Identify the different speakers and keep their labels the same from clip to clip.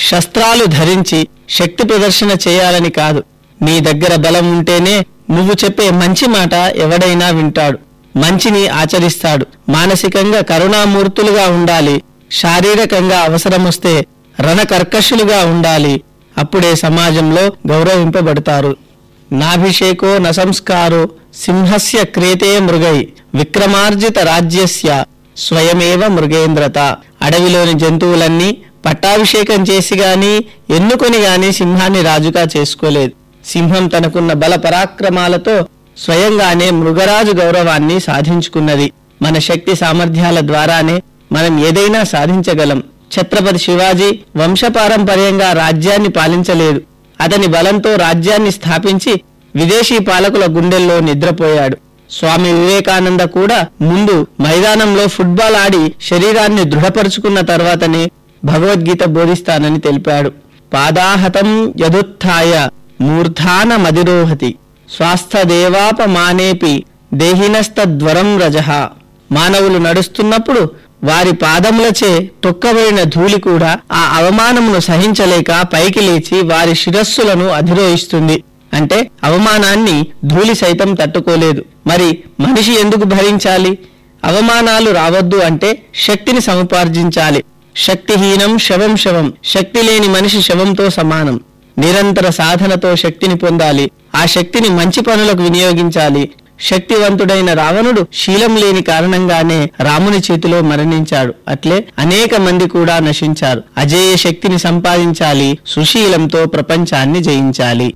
Speaker 1: శస్త్రాలు ధరించి శక్తి ప్రదర్శన చేయాలని కాదు నీ దగ్గర బలం ఉంటేనే నువ్వు చెప్పే మంచి మాట ఎవడైనా వింటాడు మంచిని ఆచరిస్తాడు మానసికంగా కరుణామూర్తులుగా ఉండాలి శారీరకంగా అవసరమొస్తే రణకర్కశులుగా ఉండాలి అప్పుడే సమాజంలో గౌరవింపబడతారు నాభిషేకో నసంస్కారో సింహస్య క్రేతే మృగై విక్రమార్జిత రాజ్యస్య స్వయమేవ మృగేంద్రత అడవిలోని జంతువులన్నీ పట్టాభిషేకం చేసి గాని ఎన్నుకొని గాని సింహాన్ని రాజుగా చేసుకోలేదు సింహం తనకున్న బల పరాక్రమాలతో స్వయంగానే మృగరాజు గౌరవాన్ని సాధించుకున్నది మన శక్తి సామర్థ్యాల ద్వారానే మనం ఏదైనా సాధించగలం ఛత్రపతి శివాజీ వంశపారంపర్యంగా రాజ్యాన్ని పాలించలేదు అతని బలంతో రాజ్యాన్ని స్థాపించి విదేశీ పాలకుల గుండెల్లో నిద్రపోయాడు స్వామి వివేకానంద కూడా ముందు మైదానంలో ఫుట్బాల్ ఆడి శరీరాన్ని దృఢపరుచుకున్న తర్వాతనే భగవద్గీత బోధిస్తానని తెలిపాడు పాదాహతం యదుత్థాయ మూర్ధాన మదిరోహతి స్వాస్థదేవాపమానేపి దేహినస్తద్వరం రజః మానవులు నడుస్తున్నప్పుడు వారి పాదములచే తొక్కబడిన ధూళి కూడా ఆ అవమానమును సహించలేక పైకి లేచి వారి శిరస్సులను అధిరోహిస్తుంది అంటే అవమానాన్ని ధూళి సైతం తట్టుకోలేదు మరి మనిషి ఎందుకు భరించాలి అవమానాలు రావద్దు అంటే శక్తిని సముపార్జించాలి శక్తిహీనం శవం శవం శక్తి లేని మనిషి శవంతో సమానం నిరంతర సాధనతో శక్తిని పొందాలి ఆ శక్తిని మంచి పనులకు వినియోగించాలి శక్తివంతుడైన రావణుడు శీలం లేని కారణంగానే రాముని చేతిలో మరణించాడు అట్లే అనేక మంది కూడా నశించారు అజేయ శక్తిని సంపాదించాలి సుశీలంతో ప్రపంచాన్ని జయించాలి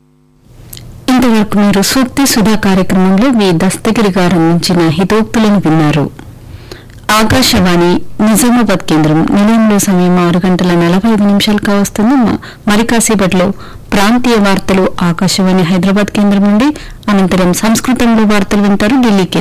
Speaker 2: ఇంతవరకు మీరు సూక్తి సుధా కార్యక్రమంలో వి దస్తగిరి గారు అందించిన హితోక్తులను విన్నారు ఆకాశవాణి నిజామాబాద్ కేంద్రం నిలయంలో సమయం ఆరు గంటల నలభై ఐదు నిమిషాలు కావస్తుంది మ- మరి కాసేపట్లో ప్రాంతీయ వార్తలు ఆకాశవాణి హైదరాబాద్ కేంద్రం నుండి అనంతరం సంస్కృతంలో వార్తలు వింటారు ఢిల్లీ కేంద్రం